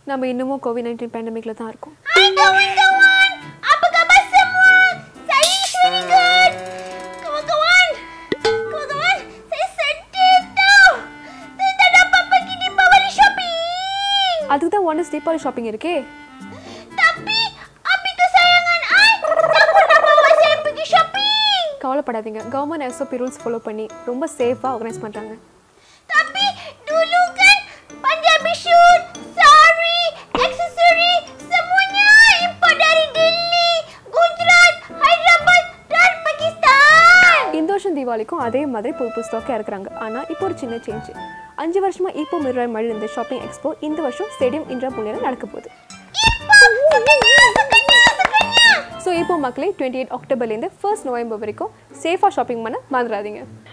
நம்ம இன்னமும் Covid nineteen பேண்டமிக்கில் தான் இருக்கோம் Hai kawan-kawan, apa khabar semua? Saya Syurigan. Kawan-kawan, kawan-kawan, saya sedih tau. Saya tak dapat pergi Deepavali shopping. அதுக்கு தான் once Deepavali shopping இருக்கே Tapi, Abi kesayangan I, siapa nak bawa saya pergi shopping? கவலைப்படாதீங்க government SOP rules follow பண்ணி ரொம்ப சேஃபாக organise பண்ணுறாங்க Tapi, dulu kan Punjabi shoot, sari, aksesori, semuanya import dari Delhi, Gujarat, Hyderabad dan Pakistan. இந்த வருஷம் தீபாவளிக்கும் அதே மாதிரி புது புது ஸ்டாக்கே இருக்கிறாங்க ஆனால் இப்போ ஒரு சின்ன சேஞ்ச் அஞ்சு வருஷமாக இப்போ மிராய் மழை இந்த ஷாப்பிங் எக்ஸ்போ இந்த வருஷம் ஸ்டேடியம் இந்திரா பூனேல நடக்க போகுது Sukanya, sukanya, sukanya. ஸோ இப்போ மக்களே டுவெண்ட்டி எயிட் அக்டோபர்லேருந்து ஃபர்ஸ்ட் நவம்பர் வரைக்கும் சேஃபாக ஷாப்பிங் பண்ண மறந்துடாதீங்க